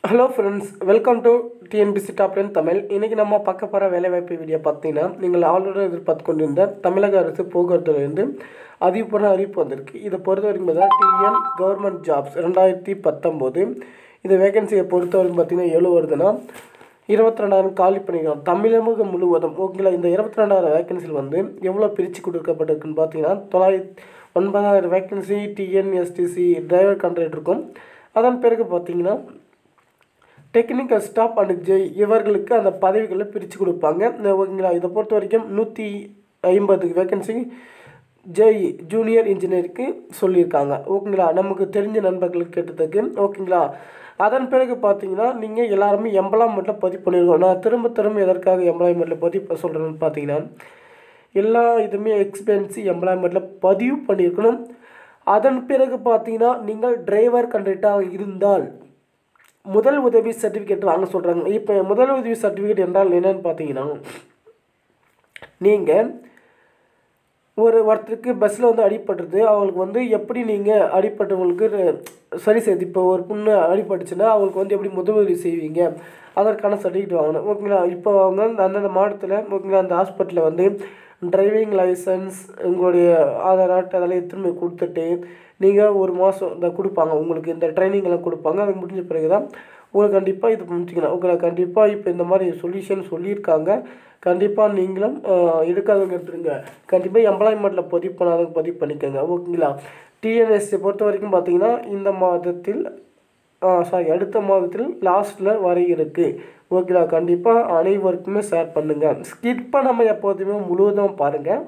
hello friends welcome to TNPSC top ten Tamil இன்றைக்கி நம்ம பார்க்க போகிற வேலைவாய்ப்பு வீடியோ பார்த்தீங்கன்னா நீங்கள் ஆல்ரெடி எதிர்பார்த்து கொண்டிருந்த தமிழக அரசு போக்குவரத்துலேருந்து அதிகப்பூர்வ அறிவிப்பு வந்திருக்கு இதை பொறுத்த வரைக்கும் பார்த்தீங்கன்னா டிஎன் கவர்மெண்ட் ஜாப்ஸ் ரெண்டாயிரத்தி பத்தொம்போது இந்த வேகன்சியை பொறுத்த வரைக்கும் பார்த்தீங்கன்னா எவ்வளோ வருதுன்னா இருபத்தி ரெண்டாயிரம் காலி பண்ணிக்கலாம் தமிழகம் முழுவதும் ஓகேங்களா இந்த இருபத்தி ரெண்டாயிரம் வேகன்சியில் வந்து எவ்வளோ பிரித்து கொடுக்கப்பட்டிருக்குன்னு பார்த்தீங்கன்னா தொள்ளாயிரத்தி ஒன்பதாயிரம் வேகன்சி டிஎன்எஸ்டிசி டிரைவர் கான்ட்ராக்ட் இருக்கும் அதன் பிறகு பார்த்தீங்கன்னா டெக்னிக்கல் ஸ்டாஃப் அண்ட் ஜெய் இவர்களுக்கு அந்த பதவிகளை பிரித்து கொடுப்பாங்க இந்த ஓகேங்களா இதை பொறுத்த வரைக்கும் நூற்றி ஐம்பது வேகன்சி ஜெய் ஜூனியர் இன்ஜினியருக்கு சொல்லியிருக்காங்க ஓகேங்களா நமக்கு தெரிஞ்ச நண்பர்களுக்கு கேட்டதுக்கு ஓகேங்களா அதன் பிறகு பார்த்தீங்கன்னா நீங்கள் எல்லாருமே எம்ப்ளாய்மெண்ட்டில் பதிவு பண்ணியிருக்கோம் நான் திரும்ப திரும்ப எதற்காக எம்ப்ளாய்மெண்ட்டில் பதிவு சொல்கிறேன்னு பார்த்தீங்கன்னா எல்லா இதுவுமே எக்ஸ்பென்சி எம்ப்ளாய்மெண்ட்டில் பதிவு பண்ணியிருக்கணும் அதன் பிறகு பார்த்தீங்கன்னா நீங்கள் டிரைவர் கண்டக்டாக இருந்தால் முதல் உதவி சர்டிஃபிகேட் வாங்க சொல்கிறாங்க இப்போ முதல் உதவி சர்டிஃபிகேட் என்றால் என்னன்னு பார்த்தீங்கன்னா நீங்கள் ஒரு ஒருத்தருக்கு பஸ்ஸில் வந்து அடிபட்டுருது அவங்களுக்கு வந்து எப்படி நீங்கள் அடிப்பட்டவங்களுக்கு சரி செய்து இப்போ ஒரு பொண்ணு அடிபட்டுச்சுன்னா அவங்களுக்கு வந்து எப்படி முதலுதவி செய்வீங்க அதற்கான சர்டிஃபிகேட் வாங்கணும் ஓகேங்களா இப்போ அவங்க வந்து அந்தந்த மாவட்டத்தில் ஓகேங்களா அந்த ஹாஸ்பிட்டலில் வந்து டிரைவிங் லைசன்ஸ் உங்களுடைய ஆதார் அட்டை அதெல்லாம் எடுத்துன்னு போய் கொடுத்துட்டு நீங்கள் ஒரு மாதம் இந்த கொடுப்பாங்க உங்களுக்கு இந்த ட்ரைனிங் எல்லாம் கொடுப்பாங்க அது முடிஞ்ச பிறகு தான் உங்களுக்கு கண்டிப்பாக இது முடிச்சிக்கலாம் உங்களை கண்டிப்பாக இப்போ இந்த மாதிரி சொல்யூஷன் சொல்லியிருக்காங்க கண்டிப்பாக நீங்களும் எடுக்காதவங்க எடுத்துருங்க கண்டிப்பாக எம்ப்ளாய்மெண்ட்டில் பதிவு பண்ணாதவங்க பதிவு பண்ணிக்கோங்க ஓகேங்களா டிஎன்எஸ்சி பொறுத்த வரைக்கும் பார்த்தீங்கன்னா இந்த மாதத்தில் சாரி அடுத்த மாதத்தில் லாஸ்ட்டில் வர இருக்குது ஓகேங்களா கண்டிப்பாக அனைவருக்குமே ஷேர் பண்ணுங்கள் ஸ்கிப் பண்ணாமல் எப்போதுமே முழுவதும் பாருங்கள்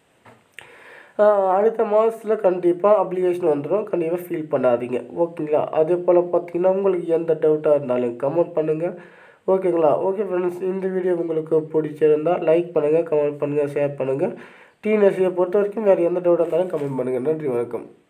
அடுத்த மாதத்தில் கண்டிப்பாக அப்ளிகேஷன் வந்துடும் கண்டிப்பாக ஃபீல் பண்ணாதீங்க ஓகேங்களா அதே போல் பார்த்தீங்கன்னா உங்களுக்கு எந்த டவுட்டாக இருந்தாலும் கமெண்ட் பண்ணுங்கள் ஓகேங்களா ஓகே ஃப்ரெண்ட்ஸ் இந்த வீடியோ உங்களுக்கு பிடிச்சிருந்தால் லைக் பண்ணுங்கள் கமெண்ட் பண்ணுங்கள் ஷேர் பண்ணுங்கள் டிஎன்எஸ்சியை பொறுத்த வரைக்கும் வேறு எந்த டவுட்டாக இருந்தாலும் கமெண்ட் பண்ணுங்கள் நன்றி வணக்கம்